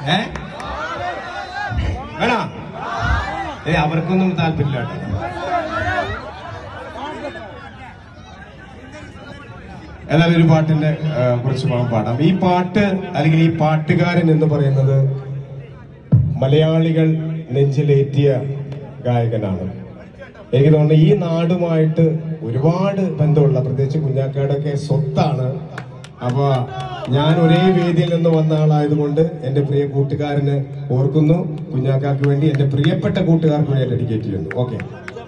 ഏ വേണോ ഏ അവർക്കൊന്നും താല്പര്യമില്ല കേട്ടോ എന്നാലും ഒരു പാട്ടിന്റെ ആ, കുറച്ച് ഭാഗം പാടാം ഈ പാട്ട് അല്ലെങ്കിൽ ഈ പാട്ടുകാരൻ എന്ന് പറയുന്നത് മലയാളികൾ നെഞ്ചിലേറ്റിയ ഗായകനാണ് എനിക്ക് തോന്നുന്നു ഈ നാടുമായിട്ട് ഒരുപാട് ബന്ധമുള്ള പ്രത്യേകിച്ച് കുഞ്ഞാക്കാടൊക്കെ സ്വത്താണ് അപ്പൊ ഞാൻ ഒരേ വേദിയിൽ നിന്ന് വന്ന ആളായതുകൊണ്ട് എന്റെ പ്രിയ കൂട്ടുകാരന് ഓർക്കുന്നു കുഞ്ഞാക്കാർക്ക് വേണ്ടി എന്റെ പ്രിയപ്പെട്ട കൂട്ടുകാർക്ക് വേണ്ടി ഡെഡിക്കേറ്റ് ചെയ്യുന്നു ഓക്കെ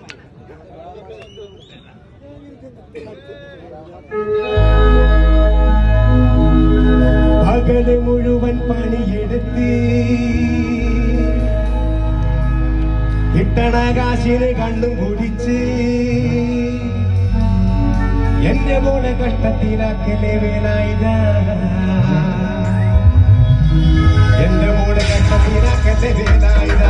പകല് മുഴുവൻ പണിയെടുത്ത് കിട്ടണ കാശിന് കണ്ണും കുടിച്ച് എന്റെ മോളെ കഷ്ടത്തിലാക്കലേ വേലായുധ എന്റെ മോളെ കഷ്ടത്തിലാക്കലേ വേലായുധ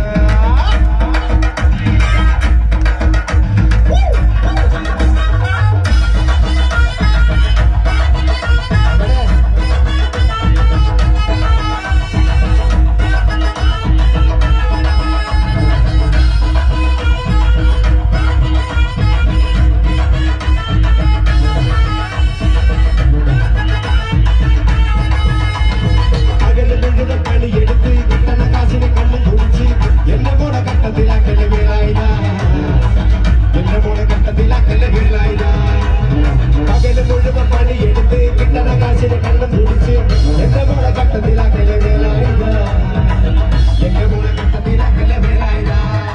പകല് മുഴുവൻ പണിയെടുത്ത് കിട്ടണ കാശിന് കണ്ണും കുടിച്ച് എന്നെ മോളെ കട്ടത്തിലാക്കല് വീഴായില്ല എന്നെ മോളെ കട്ടത്തിലാക്കല് വീഴായില്ല പകല് മുഴുവൻ പണിയെടുത്ത് കിട്ടണ കാശിന് കണ്ണും കുടിച്ച് എന്നെ മോളെ കട്ടത്തിലാക്കല് വീഴായില്ല എന്നെ മോളെ കട്ടത്തിലാക്കല് വീഴായില്ല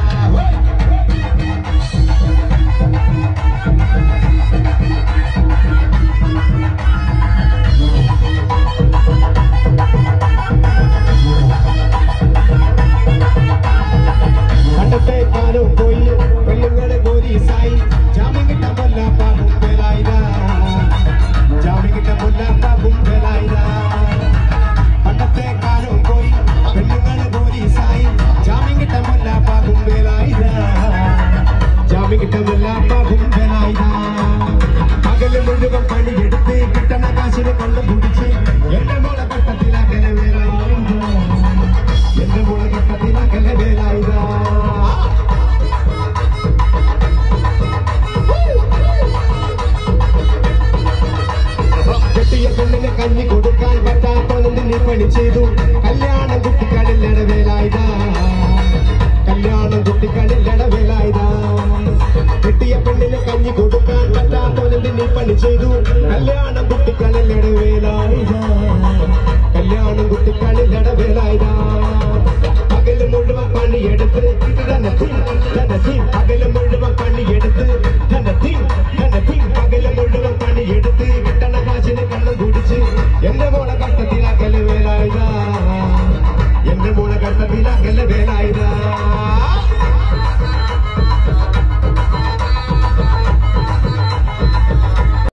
പണ്ടത്തെ കാലം പോയി പെണ്ണുങ്ങളെ പോലീസായി ജാമ്യം കിട്ടാൻ കൊല്ലാപ്പ മുമ്പേലായില്ല ജാമ്യം കിട്ടാൻ കൊല്ലാപ്പ മുമ്പേലായില്ല പണ്ടത്തെ കാലം പോയി പെണ്ണുങ്ങളെ പോലീസായി ജാമ്യം കിട്ടാൻ കൊല്ലാപ്പ മുമ്പേലായില്ല ജാമ്യം കിട്ടാൻ കൊല്ലാപ്പ മുമ്പേലായില്ല പകല് മുഴുവൻ പണിയെടുത്ത് കിട്ടണ കാശിന് കണ്ടു പിടിച്ച് എന്റെ മോളെ പട്ടത്തിലാക്കലെ വേലായില്ല എന്റെ മോളെ പട്ടത്തിലാക്കലെ വേലായില്ല കെട്ടിയ പെണ്ണിന് കഞ്ഞി കൊടുക്കാൻ പറ്റാത്തതിന് നീ പണി ചെയ്തു കല്യാണം കുട്ടികളില്ലട വേലായുധ കല്യാണം കുട്ടികളില്ലട വേലായുധ കെട്ടിയ പെണ്ണിന് കഞ്ഞി കൊടുക്കാൻ പറ്റാത്തതിന് നീ പണി ചെയ്തു കല്യാണം കുട്ടികളില്ലട വേലായുധ കല്യാണം കുട്ടികളില്ലട വേലായുധ പകല് മുഴുവൻ പണിയെടുത്ത് തന്നെ തീ, തന്നെ തീ, പകല് മുഴുവൻ പണിയെടുത്ത് തന്നെ തീ, തന്നെ തീ, പകല് മുഴുവൻ പണിയെടുത്ത് കിട്ടണ കാശിന് കണ്ണും കുടിച്ച് എന്റെ മോളെ